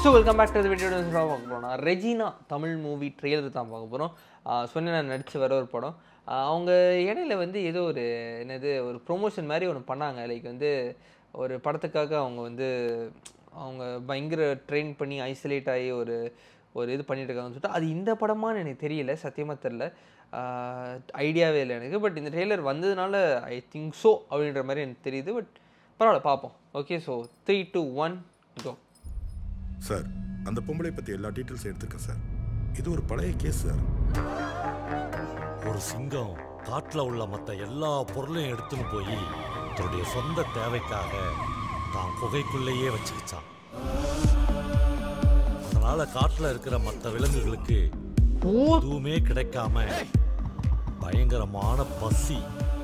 So welcome back to video பார்க்க போகிறோம் Regina Tamil movie trailer தான் பார்க்க போகிறோம் சொன்ன நான் நடித்து வர ஒரு படம் ஆஹ் அவங்க இடையில வந்து ஏதோ ஒரு என்னது ஒரு ப்ரொமோஷன் மாதிரி ஒன்று பண்ணாங்க லைக் வந்து ஒரு படத்துக்காக அவங்க வந்து அவங்க பயங்கர ட்ரெயின் பண்ணி ஐசோலேட் ஆகி ஒரு ஒரு இது பண்ணிட்டு இருக்காங்கன்னு சொல்லிட்டு அது இந்த படமான்னு எனக்கு தெரியல சத்தியமாக தெரில ஐடியாவே இல்லை எனக்கு பட் இந்த ட்ரெய்லர் வந்ததுனால ஐ திங்க் ஸோ அப்படின்ற மாதிரி எனக்கு தெரியுது பட் பரவாயில்ல பார்ப்போம் okay so three two one go sir அந்த பொம்பளை பற்றி எல்லா டீட்டெயில்ஸும் எடுத்திருக்கேன் சார் இது ஒரு பழைய கேஸ் சார் ஒரு சிங்கம் காட்டுல உள்ள மத்த எல்லா பொருளையும் எடுத்துன்னு போய் தன்னுடைய சொந்த தேவைக்காக தான் குகைக்குள்ளேயே வச்சுக்கிச்சான் அதனால காட்டுல இருக்கிற மத்த விலங்குகளுக்கு எதுவுமே கிடைக்காம பயங்கரமான பசி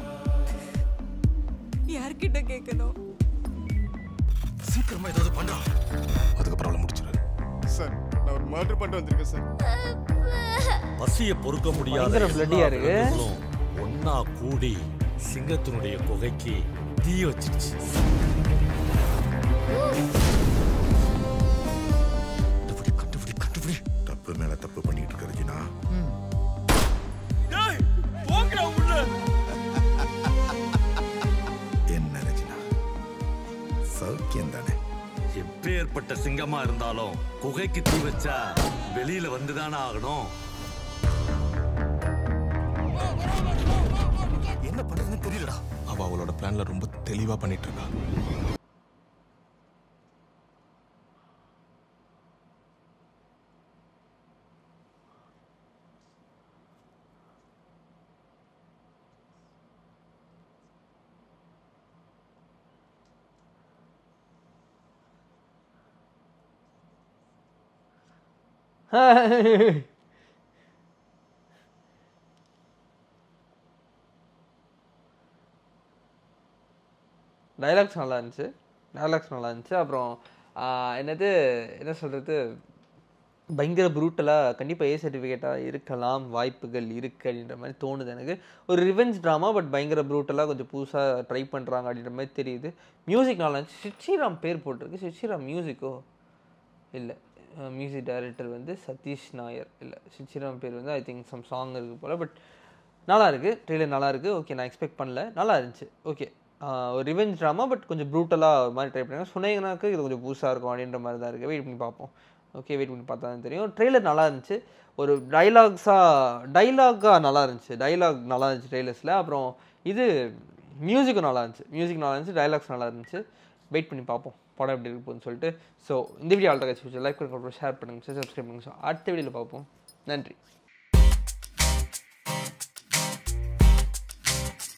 யார்கிட்ட கேட்கணும் சீக்கிரமா ஏதாவது பண்றா அதுக்கப்புறம் அவளை முடிச்சிரு சார் நான் ஒரு மர்டர் பண்ணிட்டு வந்திருக்கேன் சார் பசியை பொறுக்க முடியாத பயங்கர bloody ஆ எல்லா இருக்கு. விலங்குகளும் ஒன்னா கூடி சிங்கத்தினுடைய குகைக்கு தீ வச்சிருச்சு கண்டுபிடி கண்டுபிடி கண்டுபிடி தப்பு மேல தப்பு பண்ணிட்டு இருக்க ரஜினா என்ன ரஜினா சௌக்கியம் தானே எப்பேற்பட்ட சிங்கமா இருந்தாலும் குகைக்கு தீ வச்சா வெளியில வந்துதானே ஆகணும் என்ன பண்றதுன்னு தெரியலடா அவ அவளோட பிளான்ல ரொம்ப தெளிவா பண்ணிட்டு இருக்கா டைலாக்ஸ் நல்லா இருந்துச்சு டைலாக்ஸ் நல்லா இருந்துச்சு அப்புறம் ஆஹ், என்னது என்ன சொல்கிறது பயங்கர ப்ரூட்டலாக கண்டிப்பாக ஏ சர்டிஃபிகேட்டாக இருக்கலாம் வாய்ப்புகள் இருக்கு அப்படின்ற மாதிரி தோணுது எனக்கு ஒரு ரிவெஞ்ச் ட்ராமா பட் பயங்கர ப்ரூட்டலாக கொஞ்சம் புதுசாக ட்ரை பண்ணுறாங்க அப்படின்ற மாதிரி தெரியுது மியூசிக் நல்லா இருந்துச்சு சிச்சிராம் பேர் போட்டிருக்கு சிச்சிராம் மியூசிக்கோ இல்லை மியூசிக் டைரக்டர் வந்து சதீஷ் நாயர் இல்லை சிச்சிராம் பேர் வந்து ஐ திங்க் சம் சாங் இருக்குது போல் பட் நல்லா இருக்கு ட்ரெய்லர் நல்லா இருக்கு ஓகே நான் எக்ஸ்பெக்ட் பண்ணல நல்லா இருந்துச்சு ஓகே ஒரு ரிவெஞ்ச் ட்ராமா பட் கொஞ்சம் ப்ரூட்டலாக ஒரு மாதிரி ட்ரை பண்ணாங்க சொன்னீங்கன்னாக்கு இது கொஞ்சம் புதுசாக இருக்கும் அப்படின்ற மாதிரி தான் இருக்குது வெயிட் பண்ணி பார்ப்போம் ஓகே வெயிட் பண்ணி பார்த்தா தான் தெரியும் ட்ரெய்லர் நல்லா இருந்துச்சு ஒரு டைலாக்ஸாக டைலாக்காக நல்லா இருந்துச்சு டைலாக் நல்லா இருந்துச்சு ட்ரெய்லர்ஸில் அப்புறம் இது மியூசிக்கும் நல்லா இருந்துச்சு மியூசிக் நல்லா இருந்துச்சு டைலாக்ஸ் நல்லா இருந்துச்சு வெயிட் பண்ணி பார்ப்போம் படம் எப்படி இருக்கு போகுதுன்னு சொல்லிட்டு ஸோ இந்த வீடியோ ஆல்ட்ட கட்சி லைக் பண்ணுங்க ஷேர் பண்ணுங்க சப்ஸ்கிரைப் பண்ணுங்க ஸோ அடுத்த வீடியோவில் பார்ப்போம் நன்றி